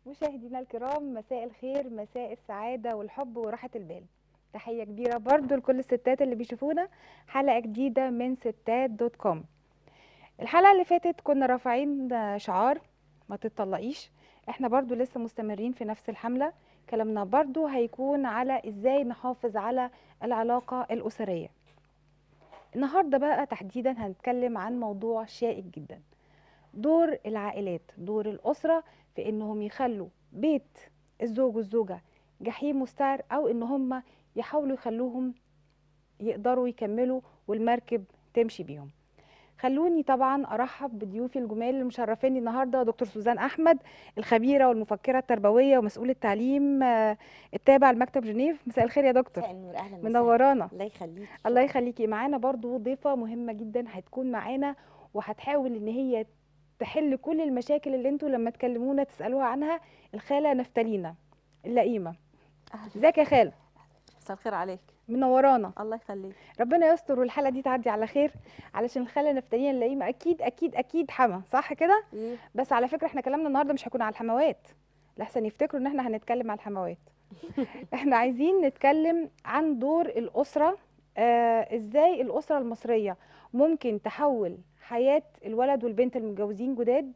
مشاهدينا الكرام مساء الخير مساء السعادة والحب وراحة البال تحية كبيرة برضو لكل الستات اللي بيشوفونا حلقة جديدة من ستات دوت كوم الحلقة اللي فاتت كنا رافعين شعار ما تتطلقيش احنا برضو لسه مستمرين في نفس الحملة كلامنا برضو هيكون على ازاي نحافظ على العلاقة الأسرية النهاردة بقى تحديدا هنتكلم عن موضوع شائك جدا دور العائلات دور الأسرة في انهم يخلوا بيت الزوج والزوجة جحيم مستعر او ان هم يحاولوا يخلوهم يقدروا يكملوا والمركب تمشي بيهم خلوني طبعا ارحب بضيوفي الجمال اللي مشرفيني النهارده دكتور سوزان احمد الخبيره والمفكره التربويه ومسؤول التعليم آه، التابع لمكتب جنيف مساء الخير يا دكتور مساء النور اهلا وسهلا منورانا الله يخليك الله يخليكي معانا برضو ضيفه مهمه جدا هتكون معانا وهتحاول ان هي تحل كل المشاكل اللي انتوا لما تكلمونا تسالوها عنها الخاله نفتالينا اللئيمه ازيك يا خاله مساء الخير عليك منورانا الله يخليك ربنا يستر والحلقه دي تعدي على خير علشان الخاله نفتالينا اللئيمه اكيد اكيد اكيد حما صح كده ايه بس على فكره احنا كلامنا النهارده مش هيكون على الحموات لحسن يفتكروا ان احنا هنتكلم على الحموات احنا عايزين نتكلم عن دور الاسره آه ازاي الاسره المصريه ممكن تحول حياه الولد والبنت المتجوزين جداد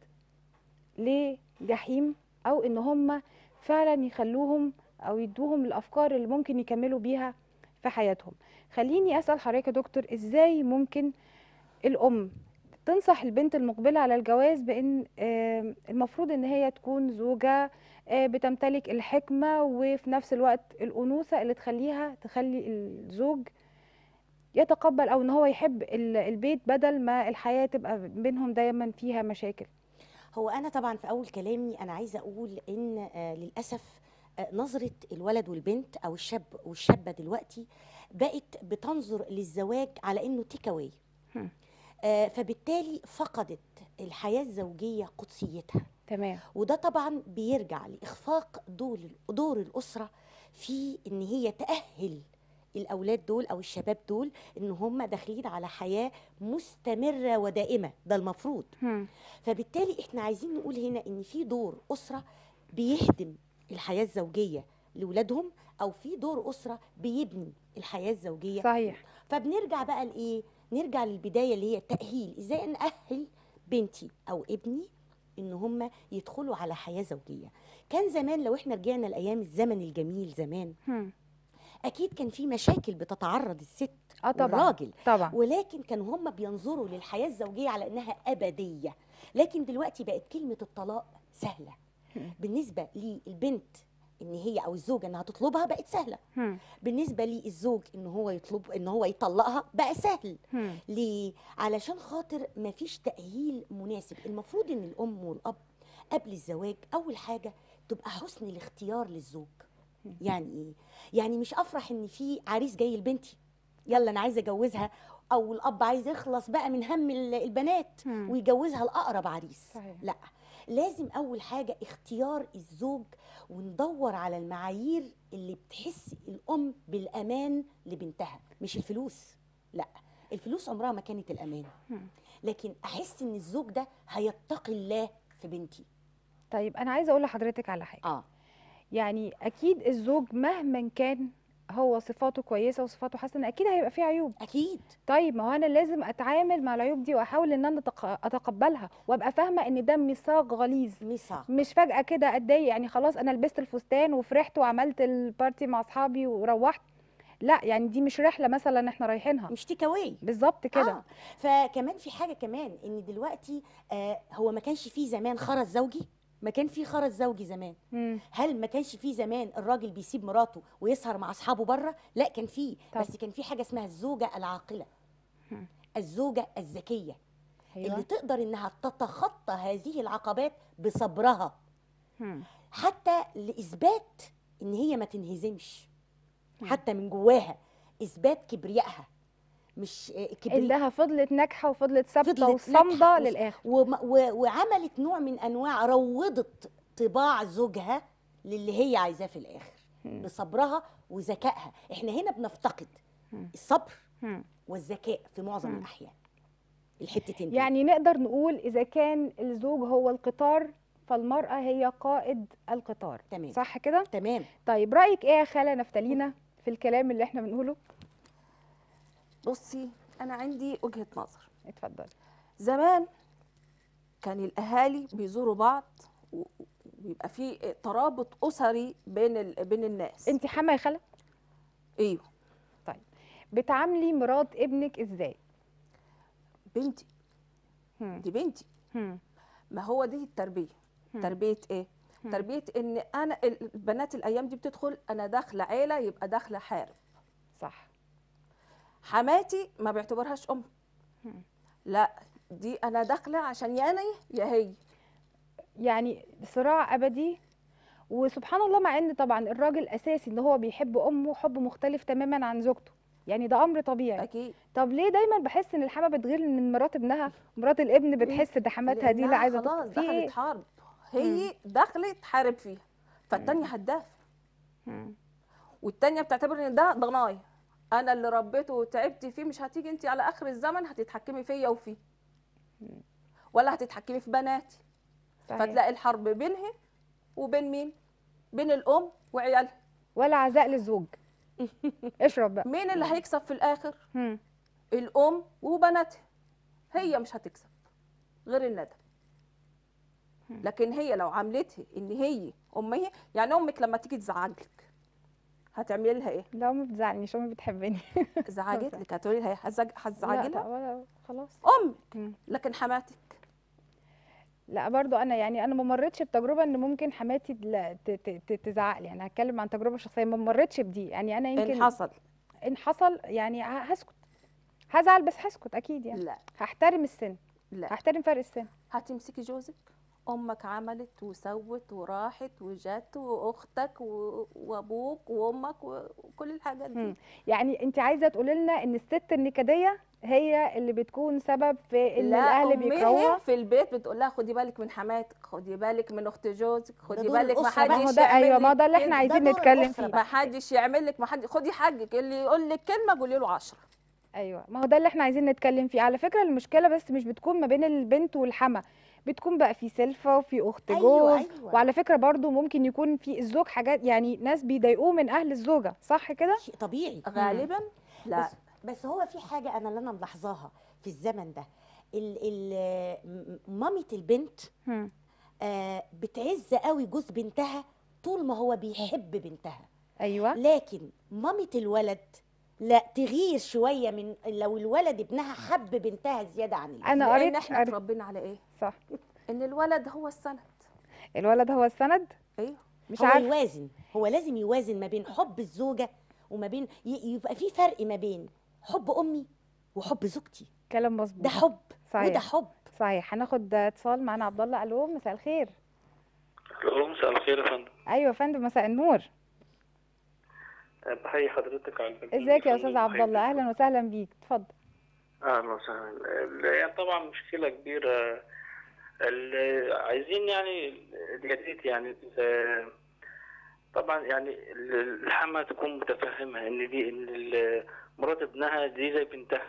لجحيم او ان هم فعلا يخلوهم او يدوهم الافكار اللي ممكن يكملوا بيها في حياتهم خليني اسال حضرتك يا دكتور ازاي ممكن الام تنصح البنت المقبلة على الجواز بأن آه، المفروض أن هي تكون زوجة آه، بتمتلك الحكمة وفي نفس الوقت الأنوثة اللي تخليها تخلي الزوج يتقبل أو أن هو يحب ال- البيت بدل ما الحياة تبقى بينهم دايما فيها مشاكل هو انا طبعا في اول كلامي انا عايزه اقول ان آه للاسف آه نظره الولد والبنت او الشاب والشابه دلوقتي بقت بتنظر للزواج على انه تيك اواي هم. آه فبالتالي فقدت الحياه الزوجيه قدسيتها تمام وده طبعا بيرجع لاخفاق دور دور الاسره في ان هي تاهل الاولاد دول او الشباب دول ان هم داخلين على حياه مستمره ودائمه ده المفروض هم. فبالتالي احنا عايزين نقول هنا ان في دور اسره بيهدم الحياه الزوجيه لاولادهم او في دور اسره بيبني الحياه الزوجيه صحيح فبنرجع بقى لايه نرجع للبدايه اللي هي التاهيل ازاي ناهل بنتي او ابني ان هم يدخلوا على حياه زوجيه كان زمان لو احنا رجعنا لايام الزمن الجميل زمان هم. اكيد كان في مشاكل بتتعرض الست اه طبعا والراجل طبعا ولكن كانوا هم بينظروا للحياه الزوجيه على انها ابديه لكن دلوقتي بقت كلمه الطلاق سهله هم. بالنسبه للبنت ان هي او الزوجه انها تطلبها بقت سهله هم. بالنسبه للزوج ان هو يطلب ان هو يطلقها بقى سهل هم. ليه علشان خاطر مفيش تاهيل مناسب المفروض ان الام والاب قبل الزواج اول حاجه تبقى حسن الاختيار للزوج يعني ايه يعني مش افرح ان في عريس جاي لبنتي يلا انا عايزه اجوزها او الاب عايز يخلص بقى من هم ال- البنات هم. ويجوزها لاقرب عريس صحيح. لا لازم اول حاجه اختيار الزوج وندور على المعايير اللي بتحس الام بالامان لبنتها مش الفلوس لا الفلوس عمرها ما كانت الامان هم. لكن احس ان الزوج ده هيتقي الله في بنتي طيب أنا عايزة أقول لحضرتك على حاجة اه يعني اكيد الزوج مهما كان هو صفاته كويسه وصفاته حسنه اكيد هيبقى فيه عيوب اكيد طيب ما هو انا لازم اتعامل مع العيوب دي واحاول ان انا أتق- اتقبلها وابقى فاهمه ان ده ميثاق غليظ ميثاق مش فجاه كده اتضايق يعني خلاص انا لبست الفستان وفرحت وعملت البارتي مع اصحابي وروحت لا يعني دي مش رحله مثلا احنا رايحينها مش تيك اواي بالظبط كده آه. فكمان في حاجه كمان ان دلوقتي آه هو ما كانش فيه زمان خرز زوجي ما كان في خرز زوجي زمان مم. هل ما كانش في زمان الراجل بيسيب مراته ويسهر مع اصحابه بره لا كان في طب. بس كان في حاجه اسمها الزوجه العاقله هم. الزوجه الذكيه اللي ايوه تقدر انها تتخطى هذه العقبات بصبرها مم. حتى لاثبات ان هي ما تنهزمش مم. حتى من جواها اثبات كبريائها مش آه، كبرياء انها فضلت ناجحه وفضلت ثابته فضلت وصامده ناجحة وص- للاخر وم- و- وعملت نوع من انواع روضت طباع زوجها للي هي عايزاه في الاخر مم. بصبرها وذكائها احنا هنا بنفتقد مم. الصبر مم. والذكاء في معظم مم. الاحيان الحتتين دول. يعني نقدر نقول اذا كان الزوج هو القطار فالمراه هي قائد القطار تمام صح كده تمام طيب رايك ايه يا خاله نفتالينا في الكلام اللي احنا بنقوله بصي انا عندي وجهه نظر اتفضلي زمان كان الاهالي بيزوروا بعض و- ويبقى في ترابط اسري بين ال... بين الناس انت حما يا خاله ايوه بتعاملي مرات ابنك ازاي بنتي هم. دي بنتي هم. ما هو دي التربيه هم. تربيه ايه هم. تربيه ان انا البنات الايام دي بتدخل انا داخله عيله يبقى داخله حارب صح حماتي ما بيعتبرهاش ام هم. لا دي انا داخله عشان يا انا يا هي يعني صراع ابدي وسبحان الله مع ان طبعا الراجل اساسي ان هو بيحب امه حب مختلف تماما عن زوجته يعني ده امر طبيعي اكيد طب ليه دايما بحس ان الحما بتغير من مرات ابنها مرات الابن بتحس ده حماتها دي لا لأنها عايزه خلاص تدخل في ايه دخلت حرب هي دخلت تحارب فيها فالتانية هتدافع مم. والتانية بتعتبر ان ده ضناي انا اللي ربيته وتعبت فيه مش هتيجي انت على اخر الزمن هتتحكمي فيا وفيه ولا هتتحكمي في بناتي صحيح. فتلاقي الحرب بينها وبين مين بين الام وعيالها ولا عزاء للزوج اشرب بقى مين اللي هيكسب في الاخر مم. الام وبناتها هي مش هتكسب غير الندم لكن هي لو عملتها ان هي امها يعني امك لما تيجي تزعجلك هتعملي لها ايه لا امي بتزعلني امي بتحبني زعجت لك هتقولي لها إيه؟ هزج- لا هتزعجي لا لها ولا خلاص امك مم. لكن حماتك لا برضو انا يعني انا ما مرتش بتجربه ان ممكن حماتي لا ت- ت- ت- تزعق لي يعني هتكلم عن تجربه شخصيه ما مرتش بدي يعني انا يمكن ان حصل ان حصل يعني ه- هسكت هزعل بس هسكت اكيد يعني لا هحترم السن لا هحترم فرق السن هتمسكي جوزك امك عملت وسوت وراحت وجت واختك و- وابوك وامك و- وكل الحاجات دي مم. يعني انت عايزه تقولي لنا ان الست النكديه هي اللي بتكون سبب في ان لا الاهل أمها بيكرهوها في البيت بتقول لها خدي بالك من حماتك خدي بالك من اخت جوزك خدي دور بالك ما الأسرة بقى. ما هو حدش ده يعمل ايوه ما هو لك ده اللي كده. احنا عايزين دور نتكلم الأسرة فيه بقى. ما حدش يعمل لك ما حد خدي حقك اللي يقول لك كلمه قولي له 10 ايوه ما هو ده اللي احنا عايزين نتكلم فيه على فكره المشكله بس مش بتكون ما بين البنت والحما بتكون بقى في سلفه وفي اخت أيوة، جوز أيوة. وعلى فكره برضو ممكن يكون في الزوج حاجات يعني ناس بيضايقوه من اهل الزوجه صح كده شيء طبيعي غالبا لا بس بس هو في حاجه انا اللي انا ملاحظاها في الزمن ده ال ال م- مامة البنت هم. آه بتعز قوي جوز بنتها طول ما هو بيحب بنتها ايوه لكن مامة الولد لا تغير شويه من لو الولد ابنها حب بنتها زياده عن اللزوم انا لان قريت احنا قريت- اتربينا على ايه صح ان الولد هو السند الولد هو السند ايوه مش هو عارف يوازن هو لازم يوازن ما بين حب الزوجه وما بين ي- يبقى في فرق ما بين حب امي وحب زوجتي كلام مظبوط ده حب صحيح. وده حب صحيح هناخد اتصال معانا عبد الله الو مساء الخير الو مساء الخير يا فندم ايوه يا فندم مساء النور بحيي حضرتك على البرنامج ازيك يا فندم، استاذ عبد بحيي الله اهلا وسهلا بيك اتفضل اهلا وسهلا ال- يعني طبعا مشكله كبيره ال- عايزين يعني يا ريت يعني ال- طبعا يعني ال- الحما تكون متفهمه ان دي ان ال- مرات ابنها دي زي بنتها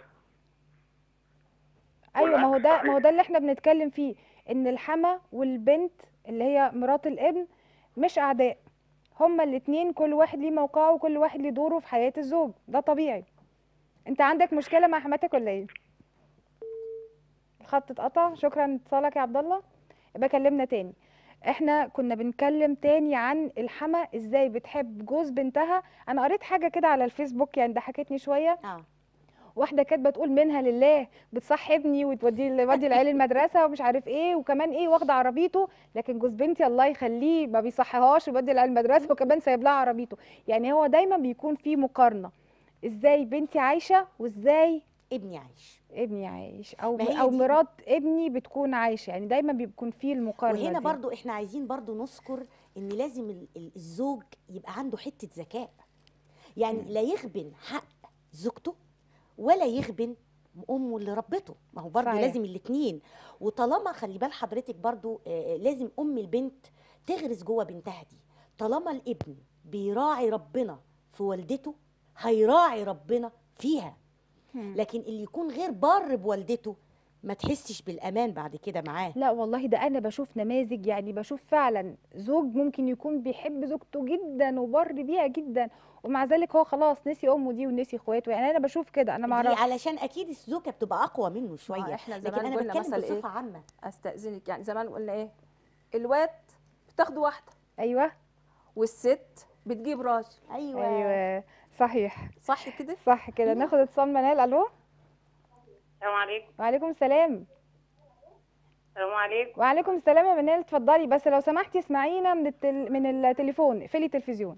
ايوه ما هو ده والعكس ما هو صحيح. ده اللي احنا بنتكلم فيه ان الحما والبنت اللي هي مرات الابن مش اعداء هما الاتنين كل واحد ليه موقعه وكل واحد ليه دوره في حياة الزوج ده طبيعي انت عندك مشكلة مع حماتك ولا ايه الخط اتقطع شكرا اتصالك يا عبد الله يبقى كلمنا تاني احنا كنا بنتكلم تاني عن الحما ازاي بتحب جوز بنتها انا قريت حاجة كده على الفيسبوك يعني ضحكتني شوية اه واحده كاتبه تقول منها لله بتصحي ابني وتودي ودي العيال المدرسه ومش عارف ايه وكمان ايه واخده عربيته لكن جوز بنتي الله يخليه ما بيصحيهاش ويودي العيال المدرسه وكمان سايب لها عربيته يعني هو دايما بيكون في مقارنه ازاي بنتي عايشه وازاي ابني عايش ابني عايش او ما هي او دي- مرات ابني بتكون عايشه يعني دايما بيكون في المقارنه وهنا دي. برضو احنا عايزين برضو نذكر ان لازم ال- ال- الزوج يبقى عنده حته ذكاء يعني لا يغبن حق زوجته ولا يغبن امه اللي ربته ما هو برضو صحيح. لازم الاتنين وطالما خلي بال حضرتك برضو آه، آه، لازم ام البنت تغرس جوه بنتها دي طالما الابن بيراعي ربنا في والدته هيراعي ربنا فيها مم. لكن اللي يكون غير بار بوالدته ما تحسش بالامان بعد كده معاه لا والله ده انا بشوف نماذج يعني بشوف فعلا زوج ممكن يكون بيحب زوجته جدا وبر بيها جدا ومع ذلك هو خلاص نسي امه دي ونسي اخواته يعني انا بشوف كده انا ما دي اعرفش علشان اكيد الزوجه بتبقى اقوى منه شويه احنا لكن زمان انا قلنا بتكلم مثل ايه بصفه عامه استاذنك يعني زمان قلنا ايه الواد بتاخد واحده ايوه والست بتجيب راجل ايوه, ايوه صحيح صح كده صح كده ناخد اتصال منال الو السلام عليكم وعليكم السلام السلام عليكم وعليكم السلام يا منال اتفضلي بس لو سمحتي اسمعينا من التل... من التليفون اقفلي التلفزيون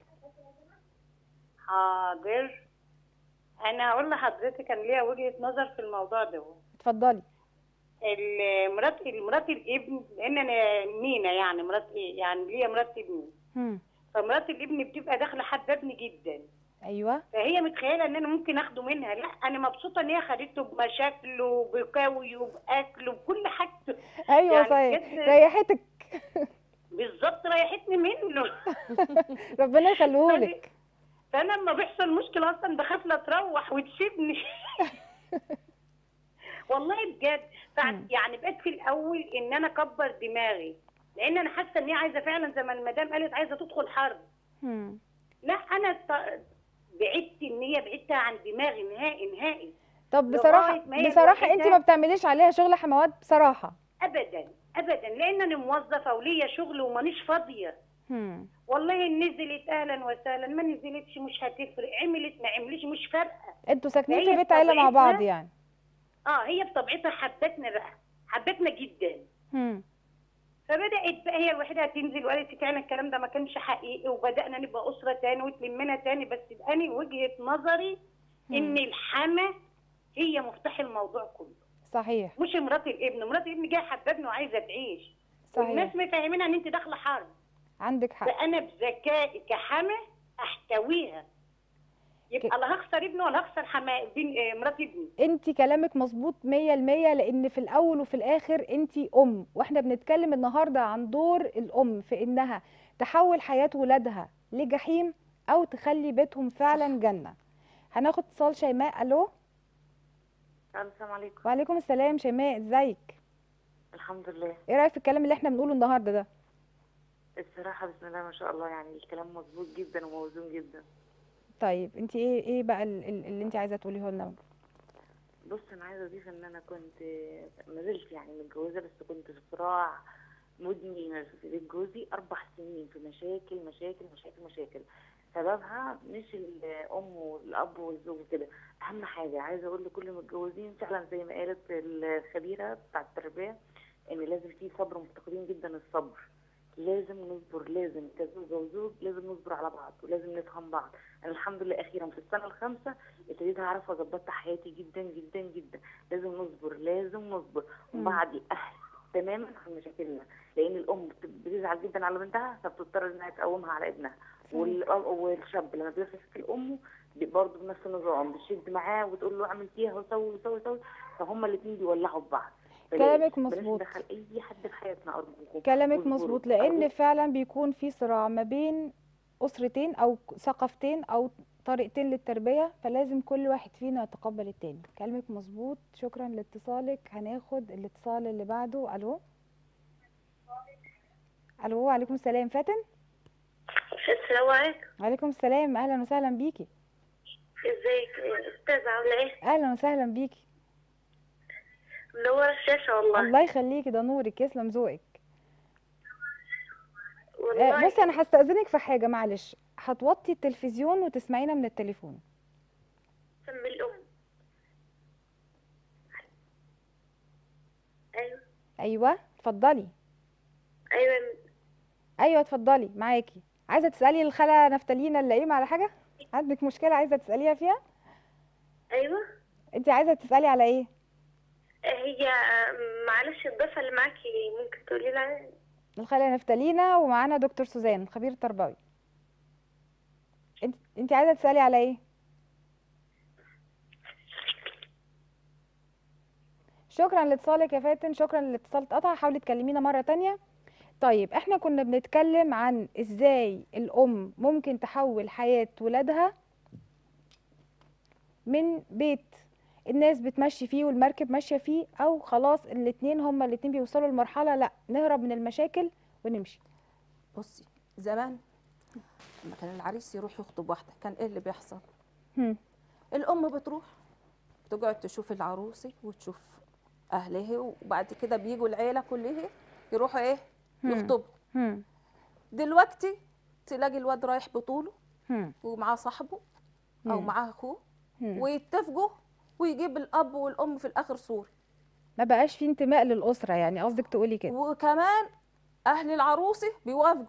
حاضر انا هقول لحضرتك كان ليا وجهة نظر في الموضوع ده اتفضلي مرات مرات الابن لان انا مينا يعني مرات ايه يعني ليا مرات ابني هم. فمرات الابن بتبقى داخله حابه ابني جدا ايوه فهي متخيله ان انا ممكن اخده منها لا انا مبسوطه ان هي خدته بمشاكله وبكاويه وباكله بكل حاجته ايوه يعني صحيح بجد- ريحتك بالظبط ريحتني منه ربنا يخليهولك فانا لما بيحصل مشكله اصلا بخاف لا تروح وتسيبني والله بجد فع- مم. يعني بقيت في الاول ان انا اكبر دماغي لان انا حاسه ان هي عايزه فعلا زي ما المدام قالت عايزه تدخل حرب هم. لا انا ط- بعدت ان هي بعدتها عن دماغي نهائي نهائي طب لغاية بصراحه ما هي بصراحه انت الوحيدة- ما بتعمليش عليها شغل حموات بصراحه ابدا ابدا لان انا موظفه وليا شغل ومانيش فاضيه هم. والله إن نزلت اهلا وسهلا ما نزلتش مش هتفرق عملت ما عملتش مش فارقه انتوا ساكنين هي في بيت عيله مع بعض بطبيعتها- يعني اه هي بطبيعتها حبتنا بقى حبتنا جدا هم. فبدات بقى هي الوحيده هتنزل وقالت لي فعلا الكلام ده ما كانش حقيقي وبدانا نبقى اسره تاني وتلمنا تاني بس انا وجهه نظري ان الحما هي مفتاح الموضوع كله صحيح مش مرات الابن مرات الابن جايه حبابنا وعايزه تعيش صحيح والناس مفهمينها ان انت داخله حرب عندك حق فانا بذكائي كحما احتويها يبقى لا هخسر ابني ولا هخسر حما بين آه، مرات ابني انت كلامك مظبوط مية المية لان في الاول وفي الاخر انت ام واحنا بنتكلم النهاردة عن دور الام في انها تحول حياة ولادها لجحيم او تخلي بيتهم فعلا جنة هناخد اتصال شيماء الو السلام عليكم وعليكم السلام شيماء ازيك الحمد لله ايه رايك في الكلام اللي احنا بنقوله النهارده ده الصراحة بسم الله ما شاء الله يعني الكلام مظبوط جدا وموزون جدا طيب انت ايه ايه بقى ال- ال- اللي انت عايزه تقوليه لنا بص انا عايزة اضيف ان انا كنت ما زلت يعني متجوزة بس كنت في صراع مدمن في بيت جوزي اربع سنين في مشاكل مشاكل مشاكل مشاكل سببها مش الام والاب والزوج وكده اهم حاجة عايزة اقول لكل المتجوزين فعلا زي ما قالت الخبيرة بتاعة التربية ان لازم في صبر مفتقدين جدا الصبر لازم نصبر لازم كزوجة وزوج لازم نصبر على بعض ولازم نفهم بعض انا الحمد لله اخيرا في السنه الخامسه ابتديت اعرف اظبط حياتي جدا جدا جدا لازم نصبر لازم نصبر مم. وبعد اهل تماما عن مشاكلنا لان الام بت- بتزعل جدا على بنتها فبتضطر انها تقومها على ابنها والأب- والشاب لما بيمسك الام برضه بنفس النظام بتشد معاه وتقول له اعمل فيها وسوي وسوي وسوي فهم الاثنين بيولعوا في بعض كلامك بلاش- بلاش مظبوط. ندخل اي حد في حياتنا ارجوكم كلامك واصبروا. مظبوط لان أرجوكم. فعلا بيكون في صراع ما بين اسرتين او ثقافتين او طريقتين للتربيه فلازم كل واحد فينا يتقبل التاني كلامك مظبوط شكرا لاتصالك هناخد الاتصال اللي بعده الو الو وعليكم السلام فاتن السلام عليكم وعليكم السلام اهلا وسهلا بيكي ازيك يا استاذه عامله ايه اهلا وسهلا بيكي منوره الشاشه والله الله يخليكي ده نورك يسلم ذوقك آه، والله بصي انا هستأذنك في حاجه معلش هتوطي التلفزيون وتسمعينا من التليفون سمي الام ايوه ايوه اتفضلي ايوه ايوه اتفضلي معاكي عايزه تسالي الخاله نفتالينا اللئيمه على حاجه عندك مشكله عايزه تساليها فيها ايوه انت عايزه تسالي على ايه هي معلش الضيفه اللي معاكي ممكن تقولي لها الخاله نفتالينا ومعانا دكتور سوزان خبير تربوي انت انت عايزه تسالي على ايه شكرا لاتصالك يا فاتن شكرا للاتصال اتقطع حاولي تكلمينا مره تانية طيب احنا كنا بنتكلم عن ازاي الام ممكن تحول حياه ولادها من بيت الناس بتمشي فيه والمركب ماشيه فيه او خلاص الاتنين هما الاتنين بيوصلوا لمرحله لا نهرب من المشاكل ونمشي بصي زمان لما كان العريس يروح يخطب واحده كان ايه اللي بيحصل هم. الام بتروح تقعد تشوف العروسه وتشوف اهلها وبعد كده بيجوا العيله كلها يروحوا ايه هم. يخطبوا هم. دلوقتي تلاقي الواد رايح بطوله هم. ومعاه صاحبه او مم. معاه اخوه هم. ويتفقوا ويجيب الاب والام في الاخر صوري ما بقاش في انتماء للاسره يعني قصدك تقولي كده وكمان اهل العروسه بيوافقوا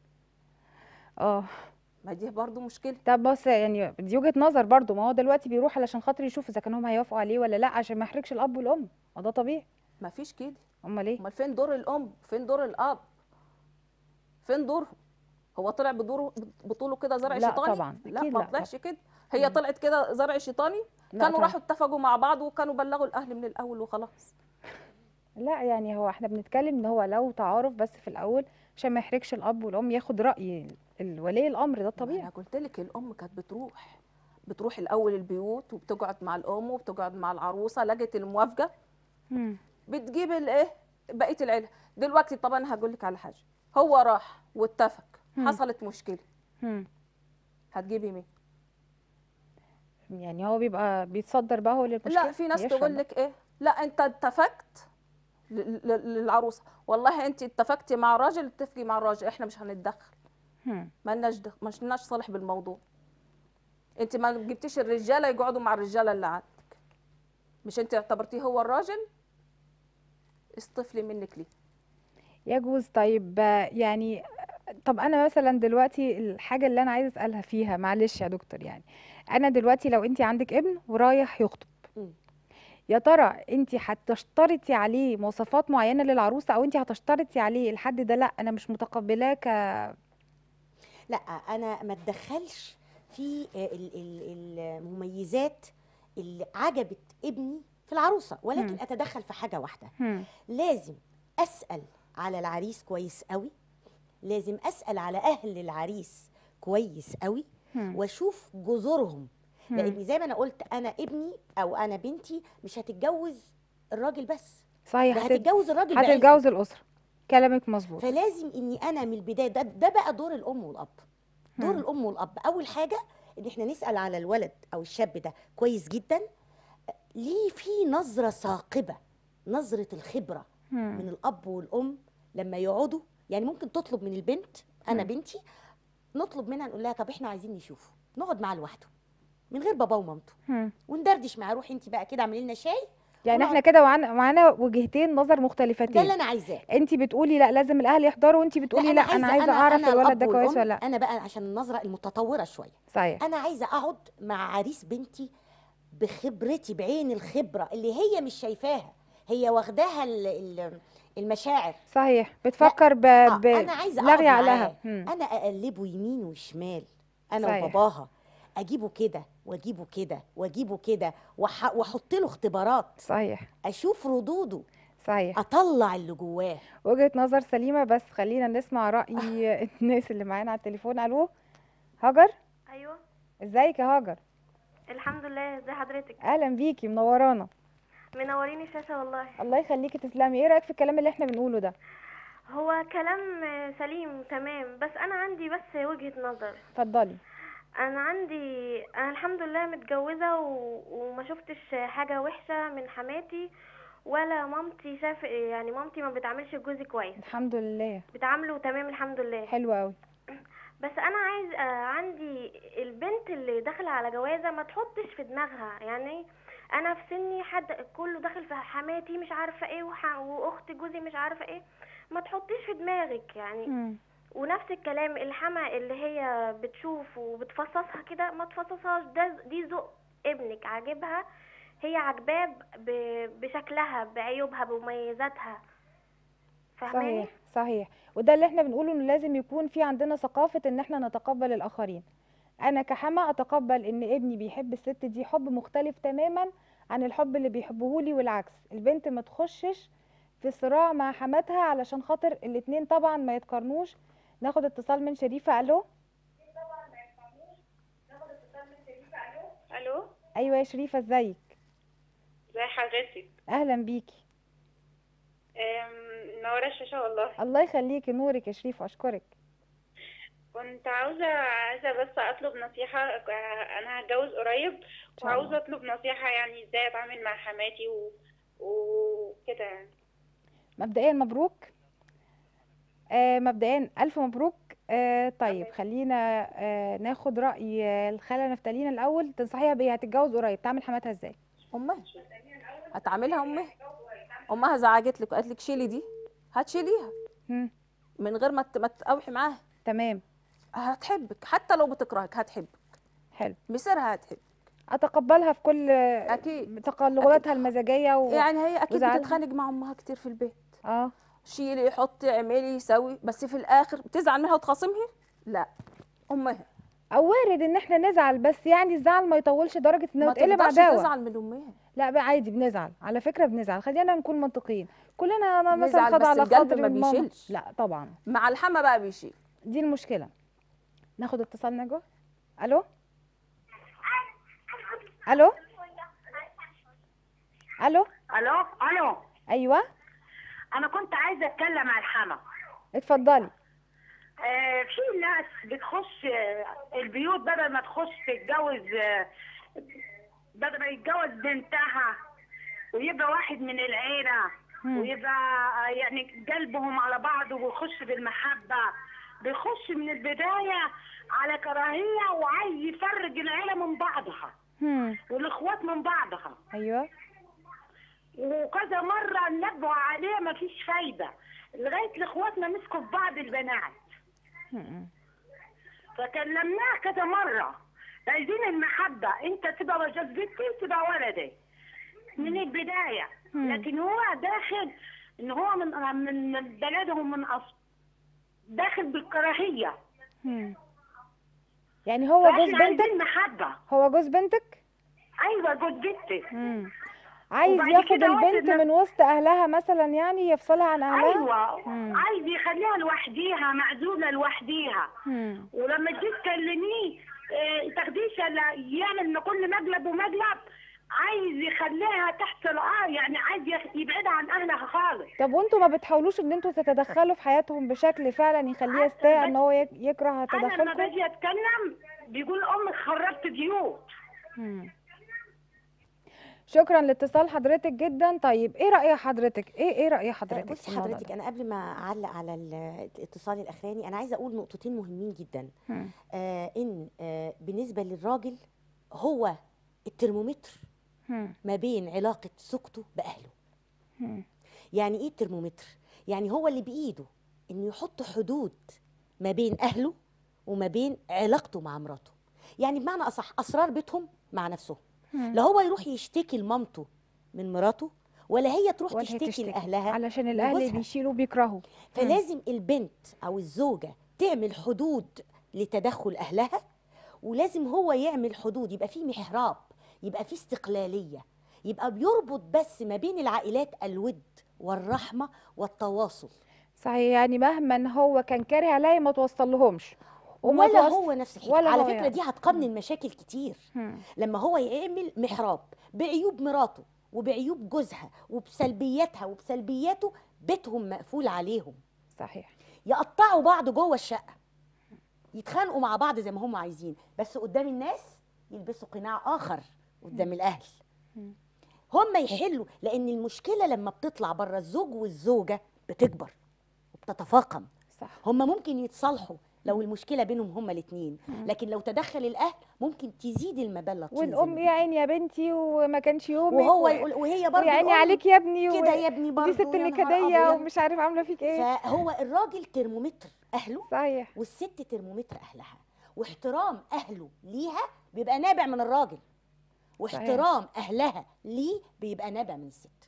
اه ما دي برضو مشكله طب بص يعني دي وجهه نظر برضو ما هو دلوقتي بيروح علشان خاطر يشوف اذا كانوا هم هيوافقوا عليه ولا لا عشان ما يحرجش الاب والام ما ده طبيعي ما فيش كده امال ايه امال فين دور الام فين دور الاب فين دورهم هو طلع بدوره بطوله كده زرع لا شيطاني طبعاً، لا أكيد ما لا طلعش كده هي طلعت كده زرع شيطاني لا كانوا طبعاً. راحوا اتفقوا مع بعض وكانوا بلغوا الاهل من الاول وخلاص لا يعني هو احنا بنتكلم ان هو لو تعارف بس في الاول عشان ما يحرجش الاب والام ياخد راي الولي الامر ده ما طبيعي انا قلت لك الام كانت بتروح بتروح الاول البيوت وبتقعد مع الام وبتقعد مع العروسه لقت الموافقه مم. بتجيب الايه بقيه العيله دلوقتي طبعا انا هقول لك على حاجه هو راح واتفق مم. حصلت مشكله مم. هتجيبي مين يعني هو بيبقى بيتصدر بقى هو للمشكله لا في ناس يشرب تقول بقى. لك ايه لا انت اتفقت ل- ل- للعروسه والله انت اتفقتي مع الراجل اتفقي مع الراجل احنا مش هنتدخل مم. ما لناش دخ- مش لناش صالح بالموضوع انت ما جبتيش الرجاله يقعدوا مع الرجاله اللي عندك مش انت اعتبرتيه هو الراجل اصطفلي منك ليه يجوز طيب آه، يعني طب انا مثلا دلوقتي الحاجه اللي انا عايزه اسالها فيها معلش يا دكتور يعني انا دلوقتي لو انت عندك ابن ورايح يخطب مم. يا ترى انت هتشترطي عليه مواصفات معينه للعروسه او انت هتشترطي عليه الحد ده لا انا مش متقبلاه ك لا انا ما اتدخلش في ال- ال- المميزات اللي عجبت ابني في العروسه ولكن مم. اتدخل في حاجه واحده هم. لازم اسال على العريس كويس قوي لازم اسال على اهل العريس كويس قوي هم. واشوف جذورهم هم. لان زي ما انا قلت انا ابني او انا بنتي مش هتتجوز الراجل بس صحيح ده هتت- هتتجوز الراجل بعيلته. هتتجوز الاسره كلامك مظبوط فلازم اني انا من البدايه ده, ده بقى دور الام والاب دور مم. الام والاب اول حاجه ان احنا نسال على الولد او الشاب ده كويس جدا ليه في نظره ثاقبه نظره الخبره هم. من الاب والام لما يقعدوا يعني ممكن تطلب من البنت انا مم. بنتي نطلب منها نقول لها طب احنا عايزين نشوفه نقعد معاه لوحده من غير باباه ومامته هم. وندردش معاه روحي انت بقى كده اعملي لنا شاي يعني ونقعد- احنا كده معانا معانا وجهتين نظر ده اللي مختلفتين انا عايزاه انت بتقولي لا لازم الاهل يحضروا وانت بتقولي لا انا عايزه اعرف الولد ده الأب كويس والأم، ولا لا انا بقى عشان النظره المتطوره شويه صحيح انا عايزه اقعد مع عريس بنتي بخبرتي بعين الخبره اللي هي مش شايفاها هي واخداها ال- ال- المشاعر صحيح بتفكر ب... آه، ب... انا عايزه اقعد لغي عقلها معاه هم. انا اقلبه يمين وشمال انا صحيح. وباباها اجيبه كده واجيبه كده واجيبه كده وأح- واحط له اختبارات صحيح اشوف ردوده صحيح اطلع اللي جواه وجهة نظر سليمة بس خلينا نسمع رأي الناس اللي معانا على التليفون الو هاجر ايوه ازيك يا هاجر الحمد لله ازي حضرتك اهلا بيكي منورانا منورين الشاشه والله الله يخليكي تسلمي ايه رأيك في الكلام اللي احنا بنقوله ده هو كلام آه، سليم تمام بس انا عندي بس وجهة نظر اتفضلي انا عندي انا الحمد لله متجوزه و... وما شفتش حاجه وحشه من حماتي ولا مامتي شاف يعني مامتي ما بتعاملش جوزي كويس الحمد لله بتعامله تمام الحمد لله حلو قوي بس انا عايز آه، عندي البنت اللي داخله على جوازه ما تحطش في دماغها يعني انا في سني حد كله داخل في حماتي مش عارفه ايه وح... واخت جوزي مش عارفه ايه ما تحطيش في دماغك يعني مم. ونفس الكلام الحما اللي هي بتشوف وبتفصصها كده ما تفصصهاش ده دي ذوق ابنك عاجبها هي عاجباه ب- بشكلها بعيوبها بمميزاتها فاهماني صحيح صحيح وده اللي احنا بنقوله انه لازم يكون في عندنا ثقافة ان احنا نتقبل الاخرين انا كحما اتقبل ان ابني بيحب الست دي حب مختلف تماما عن الحب اللي بيحبهولي والعكس البنت ما تخشش في صراع مع حماتها علشان خاطر الاتنين طبعا ما يتقارنوش ناخد اتصال من شريفة الو الو ايوه يا شريفة ازيك زي حضرتك اهلا بيكي أم، منورة الشاشة والله الله يخليكي نورك يا شريف اشكرك كنت عاوزة عايزة بس أطلب نصيحة أنا هتجوز قريب شاء الله. وعاوزة أطلب نصيحة يعني إزاي أتعامل مع حماتي و... وكده يعني مبدئيا مبروك آه مبدئيا الف مبروك آه طيب خلينا آه ناخد راي آه، الخاله نفتالين الاول تنصحيها بايه هتتجوز قريب تعمل حماتها ازاي امها هتعملها امها امها زعجت لك وقالت لك شيلي دي هتشيليها مم. من غير ما ت- ما تقاوحي معاها تمام هتحبك حتى لو بتكرهك هتحبك حلو مسيرها هتحب اتقبلها في كل اكيد تقلباتها المزاجيه و... يعني هي اكيد وزعلها. بتتخانق مع امها كتير في البيت اه شيلي حطي اعملي سوي بس في الاخر بتزعل منها وتخاصمها لا امها او وارد ان احنا نزعل بس يعني الزعل ما يطولش لدرجه انه ما يتقلب تقدرش عداوه تزعل من امها لا بقى عادي بنزعل على فكره بنزعل خلينا نكون منطقيين كلنا انا مثلا بنزعل، خد بس على القلب خاطري ما ماما. بيشيلش. لا طبعا مع الحما بقى بيشيل دي المشكله ناخد اتصال نجوى الو الو الو الو الو ايوه انا كنت عايزه اتكلم عن الحما اتفضلي آه في ناس بتخش آه، البيوت بدل ما تخش تتجوز آه، بدل ما يتجوز بنتها ويبقى واحد من العيله مم. ويبقى آه، يعني قلبهم على بعض ويخش بالمحبه بيخش من البدايه على كراهيه وعايز يفرج العيله من بعضها هم. والاخوات من بعضها ايوه وكذا مرة نبهوا عليه مفيش فايدة لغاية الاخواتنا مسكوا في بعض البنات هم. فكلمناه كذا مرة عايزين المحبة انت تبقى وجوز بنتي تبقى ولدي من البداية مم. لكن هو داخل ان هو من من من بلدهم من اصل داخل بالكراهية هم. يعني هو جوز فاحنا بنتك عايزين محبة هو جوز بنتك ايوه جوز بنتي مم. عايز وبعد ياخد كده البنت واحد من وسط اهلها مثلا يعني يفصلها عن اهلها ايوه مم. عايز يخليها لوحديها معزولة لوحديها مم. ولما تجي تكلميه آه، تاخديش الا يعمل ما كل مقلب ومقلب عايز يخليها تحت الارض يعني عايز يخ- يبعدها عن اهلها خالص طب وانتوا ما بتحاولوش ان انتوا تتدخلوا في حياتهم بشكل فعلا يخليه يستاء ان هو يك- يكره انا لما تدخلكم باجي اتكلم بيقول امك خربت بيوت مم. شكرا لاتصال حضرتك جدا طيب ايه رأي حضرتك ايه ايه رأي آه، حضرتك في بصي الموضوع حضرتك ده؟ انا قبل ما اعلق على ال- الاتصال الاخراني انا عايزه اقول نقطتين مهمين جدا مم. آه ان آه بالنسبه للراجل هو الترمومتر مم. ما بين علاقه زوجته باهله مم. يعني ايه الترمومتر يعني هو اللي بايده انه يحط حدود ما بين اهله وما بين علاقته مع مراته يعني بمعنى اصح اسرار بيتهم مع نفسهم مم. لا هو يروح يشتكي لمامته من مراته ولا هي تروح ولا هي تشتكي تشتكي لاهلها علشان الاهل وجوزها. بيشيلوا بيكرهوا فلازم البنت او الزوجه تعمل حدود لتدخل اهلها ولازم هو يعمل حدود يبقى في محراب يبقى في استقلاليه يبقى بيربط بس ما بين العائلات الود والرحمه والتواصل صحيح يعني مهما هو كان كاره عليا ما توصل لهمش وما ولا توصل- هو نفس الحكايه ولا على هو فكره يعني. دي هتقنن مشاكل كتير مم. لما هو يعمل محراب بعيوب مراته وبعيوب جوزها وبسلبياتها وبسلبياته بيتهم مقفول عليهم صحيح يقطعوا بعض جوه الشقه يتخانقوا مع بعض زي ما هم عايزين بس قدام الناس يلبسوا قناع اخر قدام الاهل مم. هم يحلوا لان المشكله لما بتطلع بره الزوج والزوجه بتكبر وبتتفاقم صح هم ممكن يتصالحوا لو المشكله بينهم هما الاثنين لكن لو تدخل الاهل ممكن تزيد المبالغ والام يا عيني يا بنتي وما كانش يومك وهو و- يقول وهي برضه ويا عيني الأم عليك يا ابني و- كده يا ابني برضه دي ست يا نهار نكديه أبيض. ومش عارف عامله فيك ايه فهو الراجل ترمومتر اهله صحيح والست ترمومتر اهلها واحترام اهله ليها بيبقى نابع من الراجل واحترام اهلها ليه بيبقى نابع من الست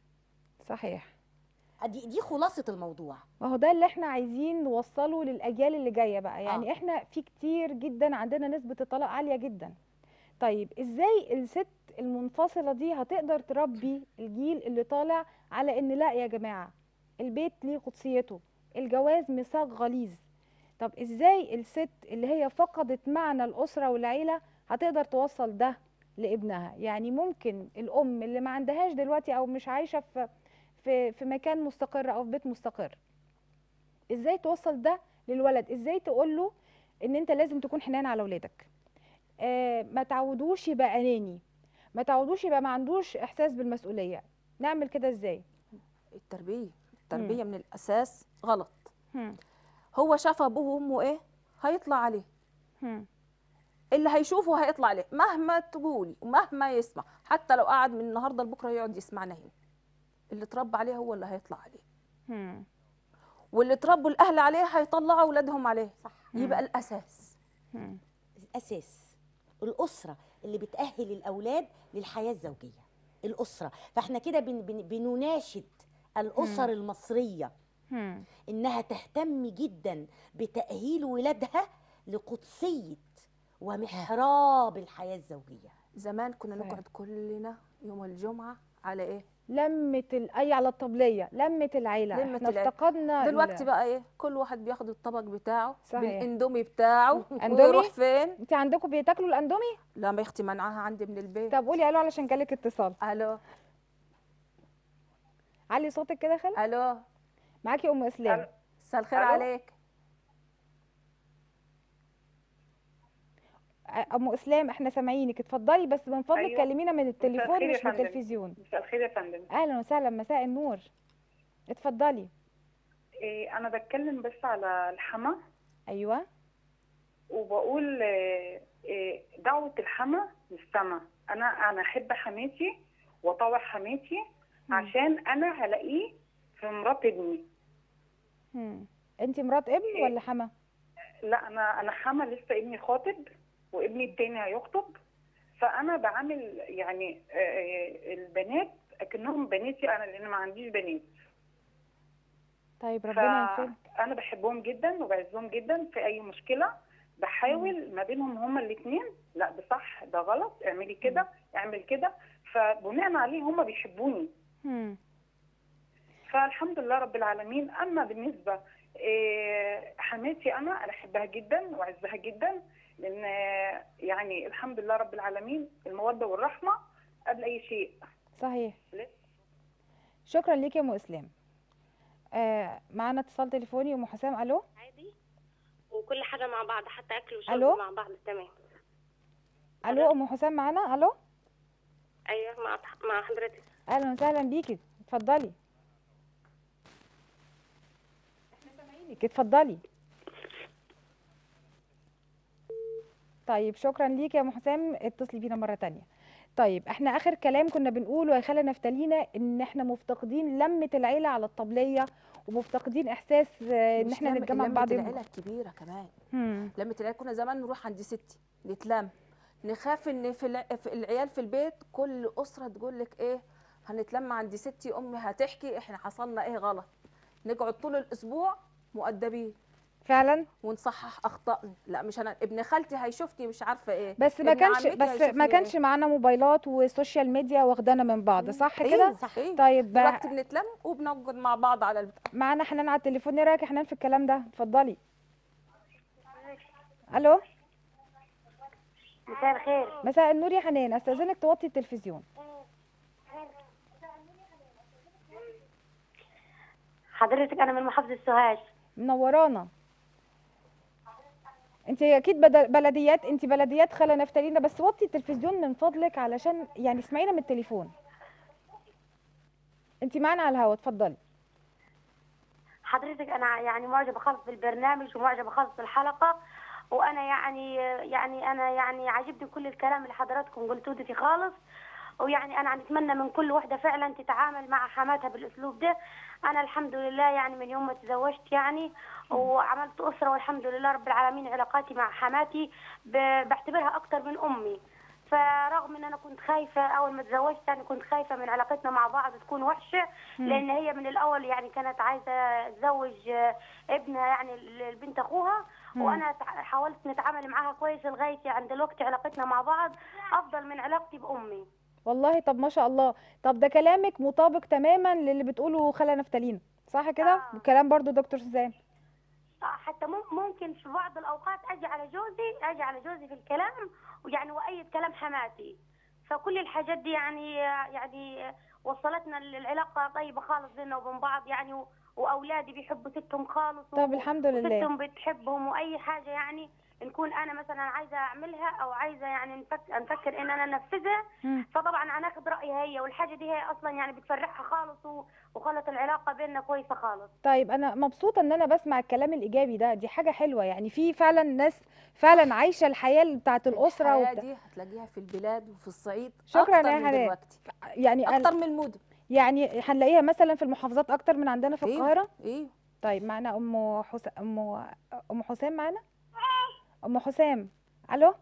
صحيح دي دي خلاصه الموضوع ما هو ده اللي احنا عايزين نوصله للاجيال اللي جايه بقى يعني آه. احنا في كتير جدا عندنا نسبه الطلاق عاليه جدا طيب ازاي الست المنفصله دي هتقدر تربي الجيل اللي طالع على ان لا يا جماعه البيت ليه قدسيته الجواز ميثاق غليظ طب ازاي الست اللي هي فقدت معنى الاسره والعيله هتقدر توصل ده لابنها يعني ممكن الام اللي ما عندهاش دلوقتي او مش عايشه في في في مكان مستقر او في بيت مستقر ازاي توصل ده للولد ازاي تقول له ان انت لازم تكون حنان على اولادك آه ما تعودوش يبقى اناني ما تعودوش يبقى ما عندوش احساس بالمسؤوليه نعمل كده ازاي التربيه التربيه من الاساس غلط هم. هو شاف ابوه وامه ايه هيطلع عليه هم. اللي هيشوفه هيطلع عليه مهما تقولي ومهما يسمع حتى لو قعد من النهارده لبكره يقعد يسمعنا هنا اللي اتربى عليه هو اللي هيطلع عليه هم. واللي اتربوا الاهل عليه هيطلعوا اولادهم عليه صح يبقى الاساس هم. الاساس الاسره اللي بتاهل الاولاد للحياه الزوجيه الاسره فاحنا كده بن بن بنناشد الاسر المصريه هم. انها تهتم جدا بتاهيل ولادها لقدسيه ومحراب الحياه الزوجيه زمان كنا صحيح. نقعد كلنا يوم الجمعه على ايه لمة ال... اي على الطبليه لمة العيله لمة احنا العيلة. افتقدنا ال- دلوقتي بقى ايه كل واحد بياخد الطبق بتاعه صحيح. بالاندومي بتاعه أندومي؟ ويروح فين انت عندكم بتاكلوا الاندومي لا ما اختي منعها عندي من البيت طب قولي الو علشان جالك اتصال الو علي صوتك كده خالد الو معاكي ام اسلام مساء الخير ألو؟ عليك أ- ام اسلام احنا سامعينك اتفضلي بس من فضلك أيوة. كلمينا من التليفون الخير يا مش من فندم. التلفزيون مساء الخير يا فندم اهلا وسهلا مساء النور اتفضلي إيه انا بتكلم بس على الحما ايوه وبقول إيه إيه دعوة الحما للسما انا انا احب حماتي واطوع حماتي عشان انا هلاقيه في مرات ابني هم. انت مرات ابن إيه. ولا حما لا انا انا حما لسه ابني خاطب وابني التاني هيخطب فانا بعامل يعني آه، البنات اكنهم بناتي انا لان ما عنديش بنات طيب ربنا يكرمك فانا بحبهم جدا وبعزهم جدا في اي مشكله بحاول ما بينهم هما الاثنين لا ده صح ده غلط اعملي كده اعمل كده فبناء عليه هما بيحبوني هم. فالحمد لله رب العالمين اما بالنسبه إيه، حماتي انا انا احبها جدا واعزها جدا لان آه، يعني الحمد لله رب العالمين الموده والرحمه قبل اي شيء صحيح ليه؟ شكرا ليك يا ام اسلام آه معانا اتصال تليفوني ام حسام الو عادي وكل حاجة مع بعض حتى أكل ألو؟ وشرب مع بعض تمام الو ام حسام معانا الو أيوه مع مع حضرتك اهلا وسهلا بيكي اتفضلي احنا سامعينك اتفضلي طيب شكرا ليك يا ام حسام اتصلي بينا مره تانية طيب احنا اخر كلام كنا بنقوله يا خاله نفتالينا ان احنا مفتقدين لمه العيله على الطبليه ومفتقدين احساس آه، ان مش احنا لم- نتجمع لمة بعض العيله الكبيره كمان هم. لمة العيال كنا زمان نروح عند ستي نتلم نخاف ان في, الع... في العيال في البيت كل اسره تقول لك ايه هنتلم عند ستي امي هتحكي احنا حصلنا ايه غلط نقعد طول الاسبوع مؤدبين فعلا ونصحح اخطائنا لا مش انا ابن خالتي هيشوفني مش عارفه ايه بس ما ابن كانش عمتي بس هيشوفني ما كانش إيه. معانا موبايلات وسوشيال ميديا واخدانا من بعض صح إيه، كده صح إيه. طيب دلوقتي بنتلم وبنقعد مع بعض على البتاع معانا حنان على التليفون ايه رايك يا حنان في الكلام ده اتفضلي الو مساء الخير مساء النور يا حنان استاذنك توطي التلفزيون حضرتك انا من محافظه سوهاج منورانا انت اكيد بد- بلديات انت بلديات خاله نفتالينا بس وطي التلفزيون من فضلك علشان يعني اسمعينا من التليفون انت معانا على الهوا اتفضلي حضرتك انا يعني معجبه خالص بالبرنامج ومعجبه خالص بالحلقه وانا يعني يعني انا يعني عاجبني كل الكلام اللي حضراتكم قلتوه ده خالص ويعني انا نتمنى من كل وحده فعلا تتعامل مع حماتها بالاسلوب ده انا الحمد لله يعني من يوم ما تزوجت يعني وعملت اسره والحمد لله رب العالمين علاقاتي مع حماتي ب- بعتبرها اكتر من امي فرغم ان انا كنت خايفه اول ما تزوجت يعني كنت خايفه من علاقتنا مع بعض تكون وحشه لان هي من الاول يعني كانت عايزه تزوج آه، ابنها يعني ل- البنت اخوها وانا تع- حاولت نتعامل معاها كويس لغايه يعني دلوقتي علاقتنا مع بعض افضل من علاقتي بامي والله طب ما شاء الله طب ده كلامك مطابق تماما للي بتقوله خاله نفتالينا صح كده آه. وكلام برضو دكتور سوزان آه، حتى مم- ممكن في بعض الاوقات اجي على جوزي اجي على جوزي في الكلام ويعني وايد كلام حماتي فكل الحاجات دي يعني يعني وصلتنا العلاقه طيبه خالص بيننا وبين بعض يعني و- واولادي بيحبوا ستهم خالص طب الحمد لله وستهم بتحبهم واي حاجه يعني نكون انا مثلا عايزه اعملها او عايزه يعني نفكر نفكر ان انا انفذها مم. فطبعا انا اخذ رايها هي والحاجه دي هي اصلا يعني بتفرحها خالص و- وخلت العلاقه بيننا كويسه خالص طيب انا مبسوطه ان انا بسمع الكلام الايجابي ده دي حاجه حلوه يعني في فعلا ناس فعلا عايشه الحياه بتاعت الاسره الحياة وبتاع. دي هتلاقيها في البلاد وفي الصعيد شكراً أكتر يا من حنان. دلوقتي يعني اكتر أنا من المدن يعني هنلاقيها مثلا في المحافظات اكتر من عندنا في إيه. القاهره ايه طيب معنا ام حسام ام ام حسام معانا ام حسام الو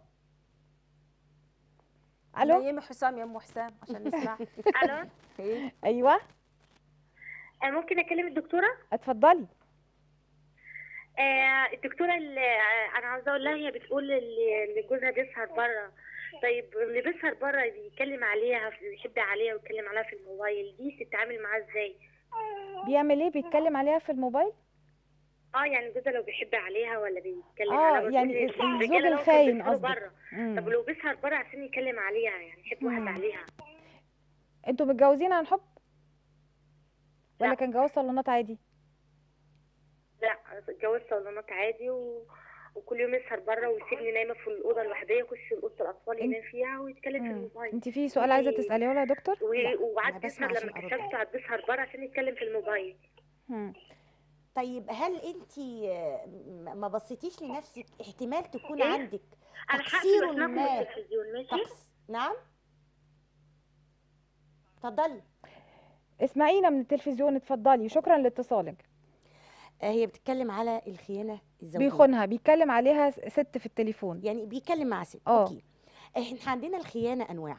الو نيمي حسام يا ام حسام عشان نسمع الو ايه ايوه ممكن اكلم الدكتوره اتفضلي آه الدكتوره اللي انا عاوزه اقول لها هي بتقول اللي اللي جوزها بيسهر بره طيب اللي بيسهر بره بيتكلم عليها بيحب عليها ويتكلم عليها في الموبايل دي تتعامل معاه ازاي بيعمل ايه بيتكلم عليها في الموبايل اه يعني جوزها لو بيحب عليها ولا بيتكلم اه أنا يعني بقول الزوج الرجالة لو الخاين بيسهروا قصدك بره مم. طب لو بيسهر بره عشان يتكلم عليها يعني يحب واحد مم. عليها انتوا متجوزين عن حب ولا لا. كان جواز صالونات عادي لا اتجوز صالونات عادي و... وكل يوم يسهر بره ويسيبني نايمه في الاوضه لوحديه يخش اوضه الاطفال انت- ينام فيها ويتكلم في مم. الموبايل انت في سؤال عايزه إيه. تساليه ولا يا دكتور و- لا، وقعد أنا بسمع بيسهر عشان لما أرد. اكتشفت قعد بيسهر بره عشان يتكلم في الموبايل مم. طيب هل انت ما بصيتيش لنفسك احتمال تكون إيه؟ عندك انا تقصير هقفل اسمعكم ما التلفزيون ماشي تقص... نعم اتفضلي اسمعينا من التلفزيون اتفضلي شكرا لاتصالك آه، هي بتتكلم على الخيانه الزوجيه بيخونها بيتكلم عليها س- ست في التليفون يعني بيتكلم مع ست آه. اوكي احنا عندنا الخيانه انواع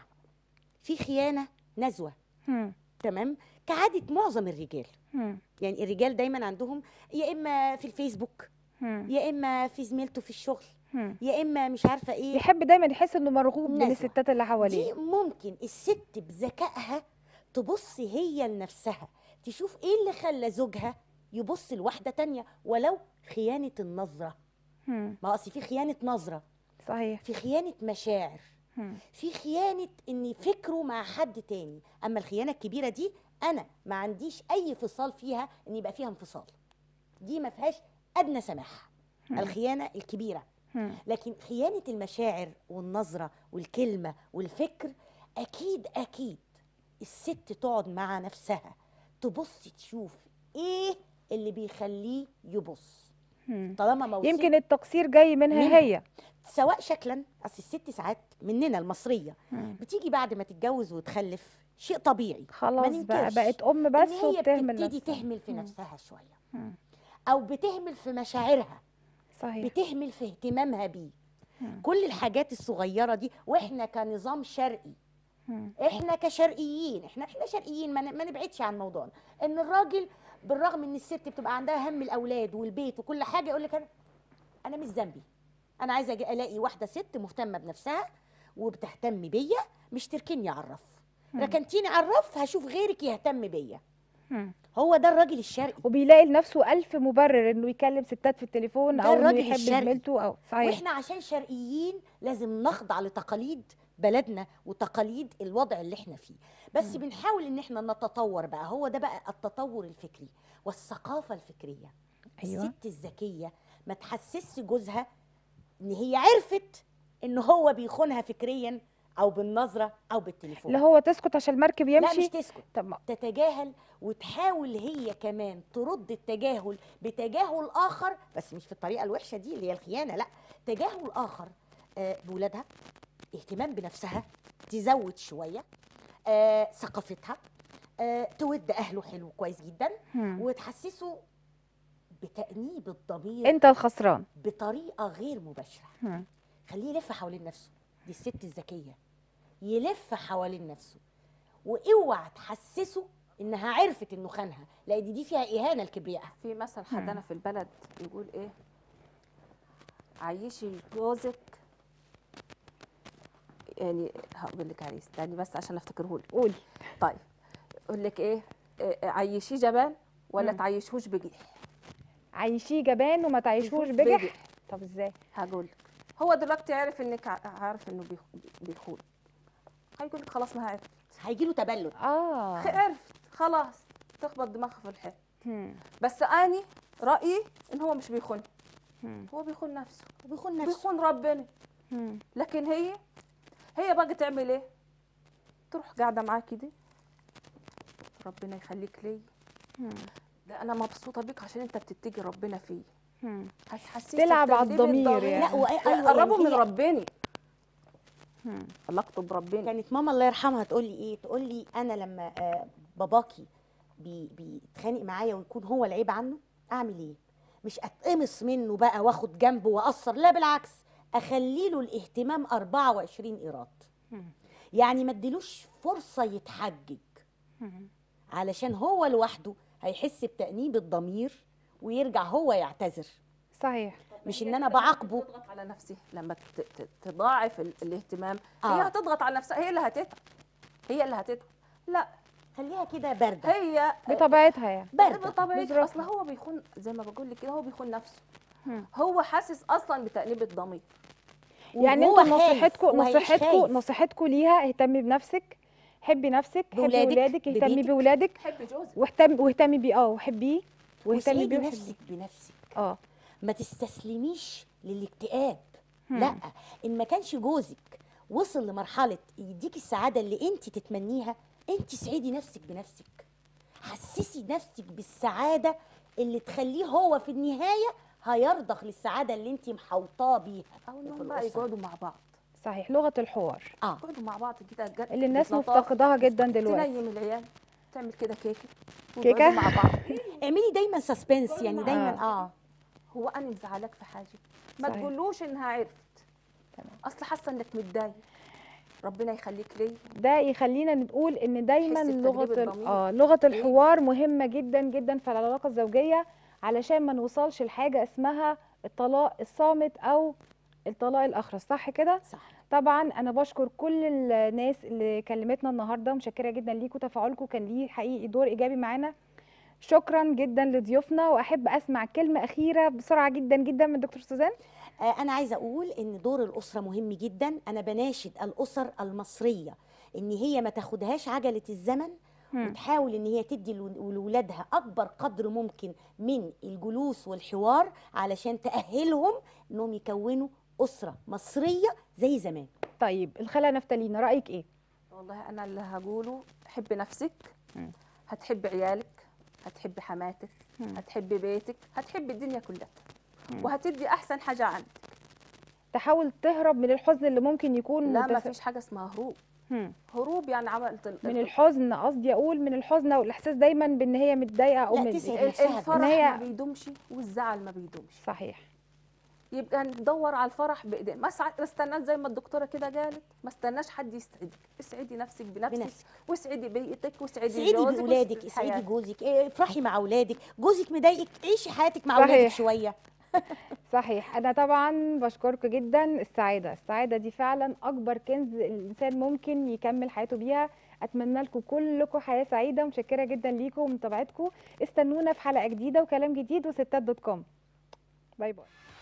في خيانه نزوه مم. تمام كعاده معظم الرجال مم. يعني الرجال دايما عندهم يا اما في الفيسبوك مم. يا اما في زميلته في الشغل مم. يا اما مش عارفه ايه يحب دايما يحس انه مرغوب من نزوة. الستات اللي دي حواليه ممكن الست بذكائها تبص هي لنفسها تشوف ايه اللي خلى زوجها يبص لواحده تانية ولو خيانه النظره مم. ما اصل في خيانه نظره صحيح في خيانه مشاعر مم. في خيانه ان فكره مع حد تاني اما الخيانه الكبيره دي انا ما عنديش اي فصال فيها ان يبقى فيها انفصال دي ما فيهاش ادنى سماح مم. الخيانه الكبيره مم. لكن خيانه المشاعر والنظره والكلمه والفكر اكيد اكيد الست تقعد مع نفسها تبص تشوف ايه اللي بيخليه يبص مم. طالما ما وصل- يمكن التقصير جاي منها منها. هي سواء شكلا اصل الست ساعات مننا المصريه مم. بتيجي بعد ما تتجوز وتخلف شيء طبيعي خلاص بقى ننكرش بقت ام ان بس هي وبتهمل بتبتدي نفسها تهمل في مم. نفسها شويه مم. او بتهمل في مشاعرها صحيح بتهمل في اهتمامها بيه مم. كل الحاجات الصغيره دي واحنا كنظام شرقي مم. احنا كشرقيين احنا احنا شرقيين ما ن- ما نبعدش عن موضوعنا ان الراجل بالرغم ان الست بتبقى عندها هم الاولاد والبيت وكل حاجه يقول لك انا انا مش ذنبي انا عايزه أجي الاقي واحده ست مهتمه بنفسها وبتهتم بيا مش تركني على الرف مم. ركنتيني على الرف هشوف غيرك يهتم بيا مم. هو ده الراجل الشرقي وبيلاقي لنفسه ألف مبرر إنه يكلم ستات في التليفون ده أو إنه الراجل يحب الشرقي. زميلته أو صحيح واحنا عشان شرقيين لازم نخضع لتقاليد بلدنا وتقاليد الوضع اللي احنا فيه بس بنحاول ان احنا نتطور بقى هو ده بقى التطور الفكري والثقافه الفكريه أيوة. الست الذكيه ما تحسسش جوزها ان هي عرفت ان هو بيخونها فكريا او بالنظره او بالتليفون اللي هو تسكت عشان المركب لا يمشي مش تسكت طب ما- تتجاهل وتحاول هي كمان ترد التجاهل بتجاهل اخر بس مش في الطريقه الوحشه دي اللي هي الخيانه لا تجاهل اخر آه، بولادها اهتمام بنفسها تزود شويه آه، ثقافتها آه، تود اهله حلو كويس جدا مم. وتحسسه بتأنيب الضمير أنت الخسران بطريقه غير مباشره مم. خليه يلف حوالين نفسه دي الست الذكيه يلف حوالين نفسه واوعى تحسسه انها عرفت انه خانها لان دي فيها اهانه لكبريائها في مثل حدنا في البلد يقول ايه عيشي جوزك يعني هقول لك عليه استني بس عشان افتكره لك قولي طيب يقول لك ايه إيه، عيشيه جبان ولا مم. تعيشهوش بجيح عيشيه جبان وما تعيشوش بجح طب ازاي هقول لك هو دلوقتي عارف انك ع- عارف انه بيخ- بيخون هيقول لك خلاص ما عرفت هيجي له تبلد اه عرفت خلاص تخبط دماغها في الحيط هم. بس اني رايي ان هو مش بيخون هم. هو بيخون نفسه وبيخون نفسه بيخون ربنا هم. لكن هي هي بقى تعمل ايه تروح قاعده معاه كده ربنا يخليك لي هم. ده انا مبسوطه بيك عشان انت بتتجي ربنا فيا هم. هتحسسك تلعب على تأديب الضمير يعني. لا وأي- أيوة قربوا يعني من هي- ربنا هم. علاقته بربنا كانت ماما الله يرحمها تقول لي ايه تقول لي انا لما آه، باباكي بي- بيتخانق معايا ويكون هو العيب عنه اعمل ايه مش اتقمص منه بقى واخد جنبه واقصر لا بالعكس اخلي له الاهتمام 24 قيراط هم. يعني ما اديلوش فرصه يتحجج هم. علشان هو لوحده هيحس بتأنيب الضمير ويرجع هو يعتذر صحيح مش ان انا بعاقبه تضغط على نفسي لما ت- ت- تضاعف ال- الاهتمام آه. هي هتضغط على نفسها هي اللي هتتعب هي اللي هتتعب لا خليها كده بارده هي بطبيعتها يعني بارده بطبيعتها بظروفها. اصل هو بيخون زي ما بقول لك كده هو بيخون نفسه هم. هو حاسس اصلا بتأنيب الضمير يعني وهو انتوا خايف، نصيحتكم وهيعيش نصيحتكم خايف. نصيحتكم ليها اهتمي بنفسك حبي نفسك حبي بولادك، ولادك اهتمي ببيتك. بولادك حب جوزك واهتمي واهتمي بيه اه وحبيه واهتمي واسعدي بيه وحبيه نفسك بنفسك اه ما تستسلميش للاكتئاب هم. لا ان ما كانش جوزك وصل لمرحله يديك السعاده اللي انت تتمنيها انت سعيدي نفسك بنفسك حسسي نفسك بالسعاده اللي تخليه هو في النهايه هيرضخ للسعاده اللي انت محوطاه بيها او وفي انهم بقى الأسرة. يقعدوا مع بعض صحيح لغه الحوار اه يقعدوا مع بعض كده جد- اللي الناس بلطافة، مفتقداها جدا دلوقتي تنيم العيال تعمل كده كيكه كيكة؟ ويقعدوا مع بعض اعملي دايما سسبنس يعني دايما اه هو انا مزعلاك في حاجه ما صحيح. تقولوش انها عرفت تمام. اصل حاسه انك متضايق ربنا يخليك لي ده يخلينا نقول ان دايما تحسي لغه بتأنيب ال- الضمير. اه لغه الحوار مهمه جدا جدا في العلاقه الزوجيه علشان ما نوصلش لحاجه اسمها الطلاق الصامت او الطلاق الاخرس صح كده صح طبعا انا بشكر كل الناس اللي كلمتنا النهارده متشكره جدا ليكم تفاعلكم كان ليه حقيقي دور ايجابي معانا شكرا جدا لضيوفنا واحب اسمع كلمه اخيره بسرعه جدا جدا من دكتور سوزان آه، أنا عايزة أقول إن دور الأسرة مهم جدا أنا بناشد الأسر المصرية إن هي ما تاخدهاش عجلة الزمن هم. وتحاول إن هي تدي لو- لولادها أكبر قدر ممكن من الجلوس والحوار علشان تأهلهم إنهم يكونوا أسرة مصرية زي زمان طيب الخالة نفتالينا رايك ايه والله انا اللي هقوله حب نفسك مم. هتحب عيالك هتحب حماتك مم. هتحب بيتك هتحب الدنيا كلها مم. وهتدي احسن حاجه عندك تحاول تهرب من الحزن اللي ممكن يكون لا ما متس- فيش حاجه اسمها هروب هم. هروب يعني عملت ال- من ال- الحزن قصدي اقول من الحزن او الاحساس دايما بان هي متضايقه او لا، من تسعد ال- نفسها الفرح إن هي- ما بيدومش والزعل ما بيدومش صحيح يبقى ندور على الفرح بايدينا ما سع- ما استناش زي ما الدكتوره كده قالت ما استناش حد يسعدك اسعدي نفسك بنفسك بنفسك. واسعدي بيتك واسعدي اسعدي جوزك بولادك واسعدي اسعدي حياتك. جوزك إيه، افرحي مع أولادك جوزك مضايقك عيشي حياتك مع صحيح. أولادك شوية صحيح انا طبعا بشكركم جدا السعاده السعاده دي فعلا اكبر كنز الانسان ممكن يكمل حياته بيها اتمنى لكم كلكم حياه سعيده متشكره جدا ليكم ومتابعتكم استنونا في حلقه جديده وكلام جديد وستات دوت كوم باي باي